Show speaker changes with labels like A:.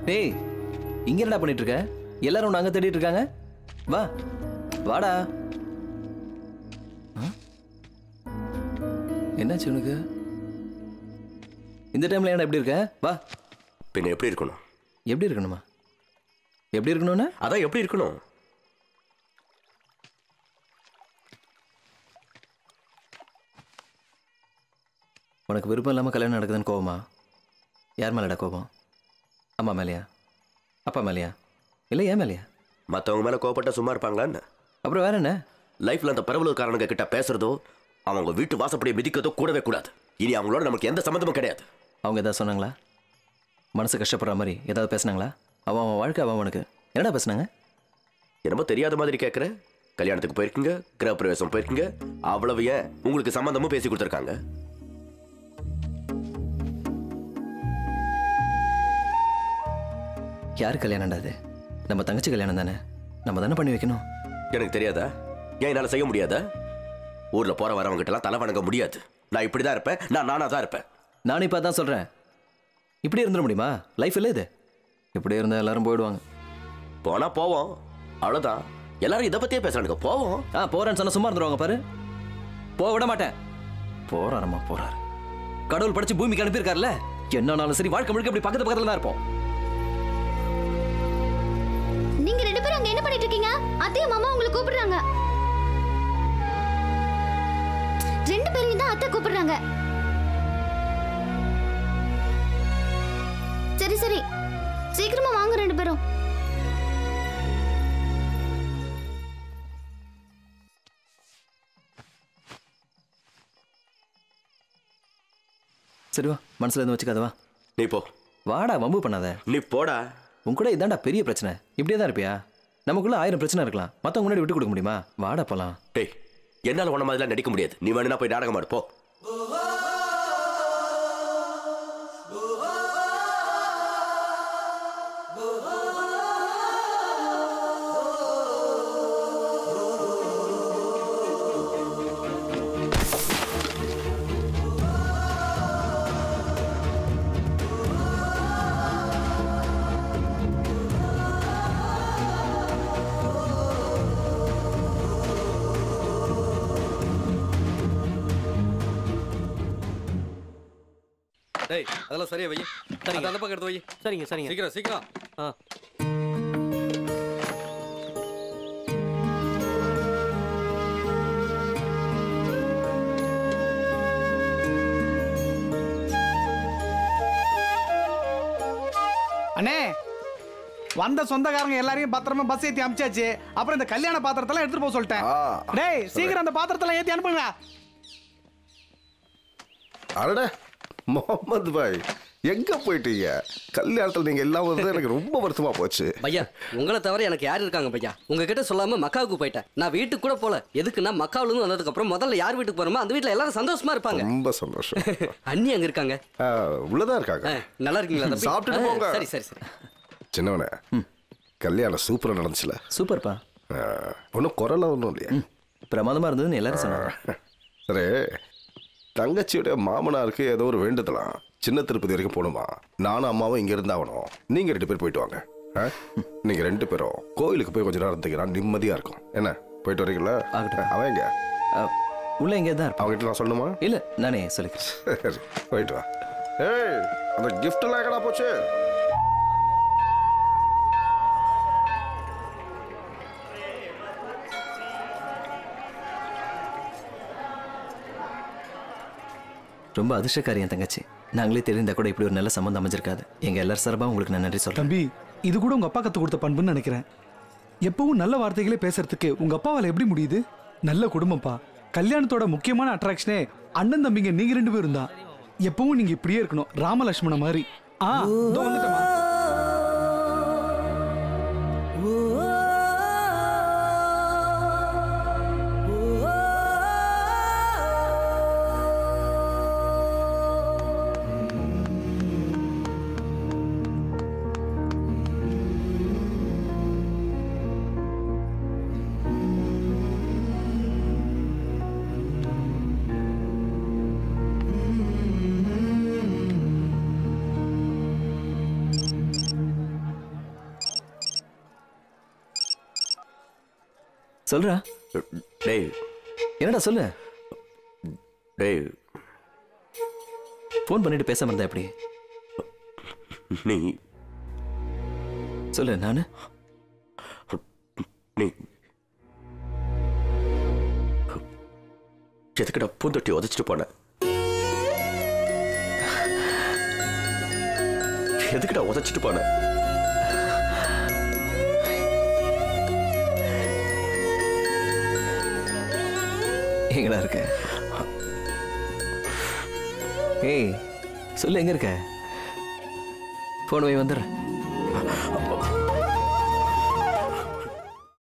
A: டேய் இங்க என்னடா பண்ணிட்டு இருக்க எல்லாரும் உன்னை அங்க தேடிட்டு இருக்காங்க வா வாடா ஆ? என்னாச்சு உனக்கு இந்த டைம்ல ஏன்டா எப்படி இருக்க வா
B: பின்ன எப்படி இருக்கணும்
A: எப்படி இருக்கணுமா எப்படி இருக்கணும்னா
B: அதான் எப்படி இருக்கணும்
A: உனக்கு விருப்பம் இல்லாமல் கல்யாணம் நடக்குதுன்னு கோவமா யார் மேலடா கோபம் அம்மா மேலையா அப்பா மேலையா இல்லை ஏன் மேலையா
B: மற்றவங்க மேலே கோவப்பட்டா சும்மா இருப்பாங்களான்னு
A: அப்புறம் வேற என்ன
B: லைஃப்ல அந்த பரவலுக்காரனுங்க கிட்ட பேசுறதோ அவங்க வீட்டு வாசப்படியை மிதிக்கிறதோ கூடவே கூடாது இனி அவங்களோட நமக்கு எந்த சம்மந்தமும் கிடையாது
A: அவங்க ஏதாவது சொன்னாங்களா மனசு கஷ்டப்படுற மாதிரி ஏதாவது பேசுனாங்களா அவன் அவன் வாழ்க்கை அவன் அவனுக்கு என்னடா பேசுனாங்க
B: என்னமோ தெரியாத மாதிரி கேட்குற கல்யாணத்துக்கு போயிருக்கீங்க கிரகப்பிரவேசம் போயிருக்கீங்க அவ்வளவு ஏன் உங்களுக்கு சம்மந்தமும் பேசி கொடுத்துருக்காங்க
A: யார் கல்யாணம்டா அது நம்ம தங்கச்சி கல்யாணம் தானே நம்ம தானே பண்ணி வைக்கணும்
B: எனக்கு தெரியாதா ஏன் என்னால் செய்ய முடியாதா ஊர்ல போற வரவங்ககிட்டலாம் தலை வணங்க முடியாது நான் இப்படி தான் இருப்பேன் நான் நானாக தான் இருப்பேன்
A: நானும் இப்போ தான் சொல்கிறேன் இப்படி இருந்துட முடியுமா லைஃப் இல்லை இது இப்படி இருந்தால் எல்லாரும் போயிடுவாங்க
B: போனா போவோம் அவ்வளோதான் எல்லாரும் இதை பத்தியே பேசுறானுங்க போவோம்
A: ஆ போறேன்னு சொன்னா சும்மா இருந்துருவாங்க பாரு போக விட மாட்டேன் போறாரம்மா போறாரு கடவுள் படிச்சு பூமிக்கு அனுப்பியிருக்காருல்ல என்னன்னாலும் சரி வாழ்க்கை முழுக்க இப்படி பக்கத்து பக்கத்துல தான் இருப்போம்
C: நீங்க ரெண்டு பேரும் அங்க என்ன பண்ணிட்டு இருக்கீங்க அத்தையும் மாமா உங்களை கூப்பிடுறாங்க ரெண்டு பேரையும் தான் அத்தை கூப்பிடுறாங்க சரி சரி சீக்கிரமா வாங்க ரெண்டு பேரும்
A: சரி வா மனசுல இருந்து வச்சுக்காத வா
B: நீ போ
A: வாடா வம்பு பண்ணாத
B: நீ போடா
A: உன் கூட இதான்டா பெரிய பிரச்சனை இப்படியே தான் இருப்பியா நமக்குள்ள ஆயிரம் பிரச்சனை இருக்கலாம் மத்தவங்க முன்னாடி விட்டு கொடுக்க முடியுமா வாடா போலாம்
B: டேய் என்னால உன மாதிரிலாம் நடிக்க முடியாது நீ வேணும்னா போய் நாடகம் ஆடு போ
D: டேய் அதெல்லாம் சரியா வை சரிங்க அந்த பக்கம் எடுத்து வை
E: சரிங்க சரிங்க
D: சீக்கிரம் சீக்கிரம்
E: ஆ
F: அண்ணே வந்த சொந்தக்காரங்க எல்லாரையும் பத்திரமா பஸ் ஏத்தி அமிச்சாச்சு அப்புறம் இந்த கல்யாண பாத்திரத்தெல்லாம் எடுத்துட்டு போக சொல்லிட்டேன்
G: ஆ,
F: டேய் சீக்கிரம் அந்த பாத்திரத்தெல்லாம் ஏத்தி அனுப்புங்க
G: அடடே முகமது பாய் எங்க போயிட்டீங்க கல்யாணத்துல நீங்க எல்லாம் வந்து எனக்கு ரொம்ப வருத்தமா போச்சு
E: பையா உங்களை தவிர எனக்கு யார் இருக்காங்க பையா உங்ககிட்ட சொல்லாம மக்காவுக்கு போயிட்டேன் நான் வீட்டுக்கு கூட போல எதுக்குன்னா மக்காவுல இருந்து வந்ததுக்கு அப்புறம் முதல்ல யார் வீட்டுக்கு போறோமோ அந்த வீட்ல எல்லாரும் சந்தோஷமா இருப்பாங்க
G: ரொம்ப சந்தோஷம்
E: அண்ணி அங்க இருக்காங்க
G: ஆ, உள்ளதா இருக்காங்க
E: ஆ, நல்லா இருக்கீங்களா தம்பி?
G: சாப்பிட்டுட்டு
E: ஆ,
G: போங்க.
E: சரி சரி சரி
G: சின்னவனே கல்யாணம் சூப்பரா நடந்துச்சுல
A: சூப்பர்ப்பா
G: ஒன்றும் குரல ஒன்றும் இல்லையா
A: பிரமாதமா இருந்ததுன்னு எல்லாரும் சொன்னாங்க
G: சரி தங்கச்சியோட மாமனாருக்கு ஏதோ ஒரு வேண்டுதலாம் சின்ன திருப்பதி வரைக்கும் போகணுமா நானும் அம்மாவும் இங்க இருந்தாகணும் நீங்க ரெண்டு பேர் போயிட்டு வாங்க ஆ? நீங்க ரெண்டு பேரும் கோயிலுக்கு போய் கொஞ்ச நேரம் இருந்தீங்கன்னா நிம்மதியா இருக்கும் என்ன போயிட்டு வரீங்களா
A: ஆகட்டும்.
G: அவன் எங்க
A: அஹ், உள்ள எங்கே தான் இருப்பான்
G: அவங்ககிட்ட நான் சொல்லணுமா
A: இல்ல நானே சொல்லிக்கிறேன்
G: சரி போயிட்டு வா ஏய் அந்த gift எல்லாம் எங்கடா போச்சு
A: ரொம்ப அதிர்ஷ்டக்காரி என் தங்கச்சி நாங்களே தெரிந்தா கூட இப்படி ஒரு நல்ல சம்மந்தம் அமைஞ்சிருக்காது எங்க எல்லார் சார்பா உங்களுக்கு நான் நன்றி சொல்றேன்
F: தம்பி இது கூட உங்க அப்பா கத்து கொடுத்த பண்புன்னு நினைக்கிறேன் எப்பவும் நல்ல வார்த்தைகளே பேசுறதுக்கு உங்க அப்பாவால எப்படி முடியுது நல்ல குடும்பம்ப்பா கல்யாணத்தோட முக்கியமான அட்ராக்ஷனே அண்ணன் தம்பிங்க நீங்க ரெண்டு பேரும் தான் எப்பவும் நீங்க இப்படியே இருக்கணும் ராமலட்சுமண மாதிரி ஆ இதோ வந்துட்டேம்மா.
A: சொல்றா
B: டேய்
A: என்னடா சொல்லு
B: டேய்
A: ஃபோன் பண்ணிட்டு பேசாம இருந்தா எப்படி
B: நீ
A: சொல்லு நானு
B: நீ எதுக்குடா பூந்தொட்டி உதச்சிட்டு போன எதுக்குடா உதச்சிட்டு போன
A: எங்கடா இருக்க ஏய் சொல்லு எங்க இருக்க போன் வை வந்துடுறேன்